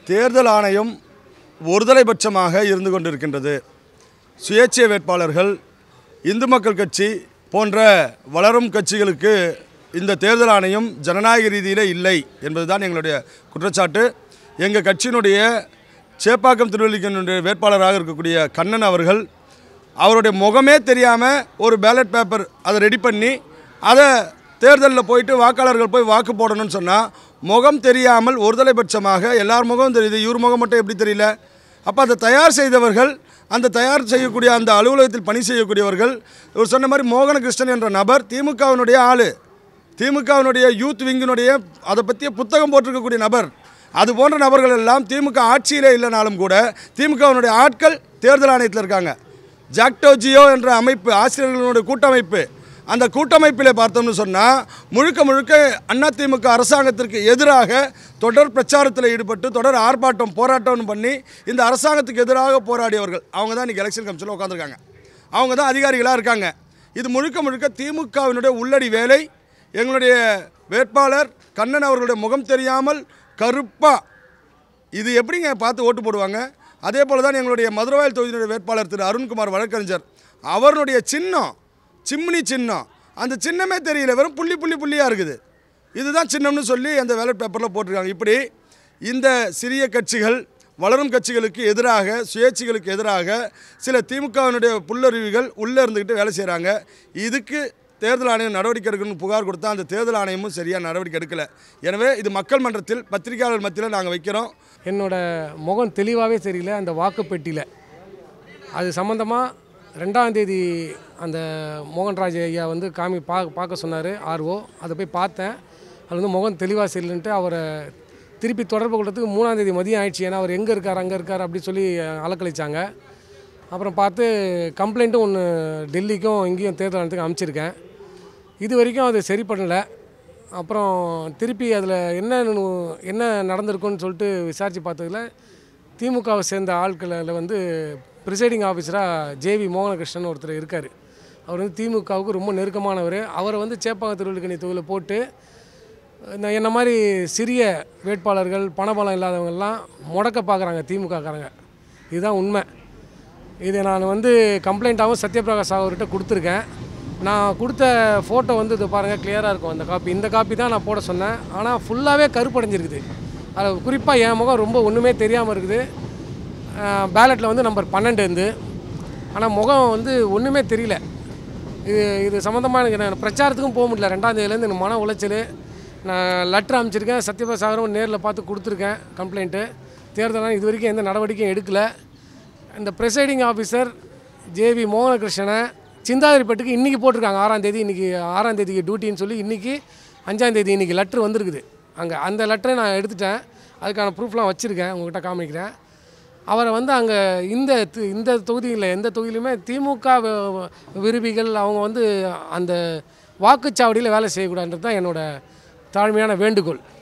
தேர்தல் ஆணையம் ஒருதலைபட்சமாக இருந்து கொண்டிருக்கின்றது சுயேட்சை வேட்பாளர்கள் இந்து மக்கள் கட்சி போன்ற வளரும் கட்சிகளுக்கு இந்த தேர்தல் ஆணையம் ஜனநாயக ரீதியில் இல்லை என்பதுதான் எங்களுடைய குற்றச்சாட்டு எங்கள் கட்சியினுடைய சேப்பாக்கம் திருவள்ளிக்கனுடைய வேட்பாளராக இருக்கக்கூடிய கண்ணன் அவர்கள் அவருடைய முகமே தெரியாமல் ஒரு பேலட் பேப்பர் அதை ரெடி பண்ணி அதை தேர்தலில் போயிட்டு வாக்காளர்கள் போய் வாக்கு போடணும்னு சொன்னால் முகம் தெரியாமல் ஒருதலைபட்சமாக எல்லார் முகமும் தெரியுது இவர் முகம் மட்டும் எப்படி தெரியல அப்போ அதை தயார் செய்தவர்கள் அந்த தயார் செய்யக்கூடிய அந்த அலுவலகத்தில் பணி செய்யக்கூடியவர்கள் இவர் சொன்ன மாதிரி மோகன கிருஷ்ணன் என்ற நபர் திமுகவினுடைய ஆள் திமுகவினுடைய யூத் விங்கினுடைய அதை பற்றிய புத்தகம் போட்டிருக்கக்கூடிய நபர் அது போன்ற நபர்கள் எல்லாம் திமுக ஆட்சியிலே இல்லைனாலும் கூட திமுகவினுடைய ஆட்கள் தேர்தல் ஆணையத்தில் இருக்காங்க ஜாக்டோ ஜியோ என்ற அமைப்பு ஆசிரியர்களுடைய கூட்டமைப்பு அந்த கூட்டமைப்பிலே பார்த்தோம்னு சொன்னால் முழுக்க முழுக்க அதிமுக அரசாங்கத்திற்கு எதிராக தொடர் பிரச்சாரத்தில் ஈடுபட்டு தொடர் ஆர்ப்பாட்டம் போராட்டம்னு பண்ணி இந்த அரசாங்கத்துக்கு எதிராக போராடியவர்கள் அவங்க தான் இன்றைக்கி எலெக்ஷன் கமிஷனில் உட்காந்துருக்காங்க அவங்க தான் அதிகாரிகளாக இருக்காங்க இது முழுக்க முழுக்க திமுகவினுடைய உள்ளடி வேலை எங்களுடைய வேட்பாளர் கண்ணன் அவர்களுடைய முகம் தெரியாமல் கருப்பாக இது எப்படிங்க பார்த்து ஓட்டு போடுவாங்க அதே போல் தான் எங்களுடைய மதுரவாயல் தொகுதியினுடைய வேட்பாளர் திரு அருண்குமார் வழக்கறிஞர் அவருடைய சின்னம் சிம்னி சின்னம் அந்த சின்னமே தெரியல வெறும் புள்ளி புள்ளி புள்ளியாக இருக்குது இதுதான் சின்னம்னு சொல்லி அந்த பேலட் பேப்பரில் போட்டிருக்காங்க இப்படி இந்த சிறிய கட்சிகள் வளரும் கட்சிகளுக்கு எதிராக சுயேட்சைகளுக்கு எதிராக சில திமுகவினுடைய புல்லறிவுகள் உள்ளே இருந்துக்கிட்டு வேலை செய்கிறாங்க இதுக்கு தேர்தல் ஆணையம் நடவடிக்கை எடுக்கணும்னு புகார் கொடுத்தா அந்த தேர்தல் ஆணையமும் சரியாக நடவடிக்கை எடுக்கலை எனவே இது மக்கள் மன்றத்தில் பத்திரிகையாளர் மத்தியில் நாங்கள் வைக்கிறோம் என்னோட முகம் தெளிவாகவே தெரியல அந்த வாக்குப்பெட்டியில் அது சம்மந்தமாக ரெண்டாம் தேதி அந்த மோகன்ராஜ் ஐயா வந்து காமி பா பார்க்க சொன்னார் ஆர்ஓ அதை போய் பார்த்தேன் அது வந்து முகம் தெளிவாக சரியில்லைன்ட்டு அவரை திருப்பி தொடர்பு கொள்றதுக்கு மூணாம் தேதி மதியம் ஆயிடுச்சு ஏன்னா அவர் எங்கே இருக்கார் அங்கே இருக்கார் அப்படி சொல்லி அஹ், அலக்கழிச்சாங்க அப்புறம் பார்த்து கம்ப்ளைண்ட்டும் ஒன்று டெல்லிக்கும் இங்கேயும் தேர்தல் ஆணையத்துக்கு அனுப்பிச்சிருக்கேன் இது வரைக்கும் அது சரி பண்ணலை அப்புறம் திருப்பி அதில் என்ன நு- என்ன நடந்திருக்குன்னு சொல்லிட்டு விசாரித்து பார்த்ததுல திமுகவை சேர்ந்த ஆட்களில் வந்து ப்ரிசைடிங் ஆஃபீஸராக ஜேவி மோகனகிருஷ்ணன் ஒருத்தர் இருக்கார் அவர் வந்து திமுகவுக்கு ரொம்ப நெருக்கமானவர் அவரை வந்து சேப்பாங்க திருவள்ளுக்கணி தொகுதியில் போட்டு இந்த என்ன மாதிரி சிறிய வேட்பாளர்கள் பணபலம் இல்லாதவங்கெல்லாம் முடக்க பார்க்குறாங்க திமுககாரங்க இதுதான் உண்மை இதை நான் வந்து கம்ப்ளைண்ட்டாகவும் சத்யபிரகாஷ் அவர்கிட்ட கொடுத்துருக்கேன் நான் கொடுத்த ஃபோட்டோ வந்து இது பாருங்கள் கிளியராக இருக்கும் அந்த காப்பி இந்த காப்பி தான் நான் போட சொன்னேன் ஆனால் ஃபுல்லாகவே கருப்படைஞ்சிருக்குது அதில் குறிப்பாக என் முகம் ரொம்ப ஒன்றுமே தெரியாமல் இருக்குது பேலட்டில் வந்து நம்பர் பன்னெண்டு இருந்து ஆனால் முகம் வந்து ஒன்றுமே தெரியல இது இது சம்மந்தமாக எனக்கு நான் பிரச்சாரத்துக்கும் போக முடியல ரெண்டாம் தேதியிலேருந்து எனக்கு மன உளைச்சல் நான் லெட்டர் அமைச்சிருக்கேன் சத்யபிரசாகரும் நேரில் பார்த்து கொடுத்துருக்கேன் கம்ப்ளைண்ட்டு தேர்தலாக இது வரைக்கும் எந்த நடவடிக்கையும் எடுக்கலை இந்த ப்ரெசைடிங் ஆஃபீஸர் ஜேவி மோகனகிருஷ்ணனை சிந்தாதிரிப்பட்டுக்கு இன்றைக்கி போட்டிருக்காங்க ஆறாம் தேதி இன்றைக்கி ஆறாம் தேதிக்கு டியூட்டின்னு சொல்லி இன்றைக்கி அஞ்சாம் தேதி இன்றைக்கி லெட்ரு வந்திருக்குது அங்கே அந்த லெட்டரை நான் எடுத்துட்டேன் அதுக்கான ப்ரூஃப்லாம் வச்சுருக்கேன் உங்கள்கிட்ட காமிக்கிறேன் அவரை வந்து அங்கே இந்த தி- இந்த தொகுதியில் எந்த தொகுதியிலுமே திமுக வி- விரும்பிகள் அவங்க வந்து அந்த வாக்குச்சாவடியில் வேலை செய்யக்கூடாதுன்றது தான் என்னோட தாழ்மையான வேண்டுகோள்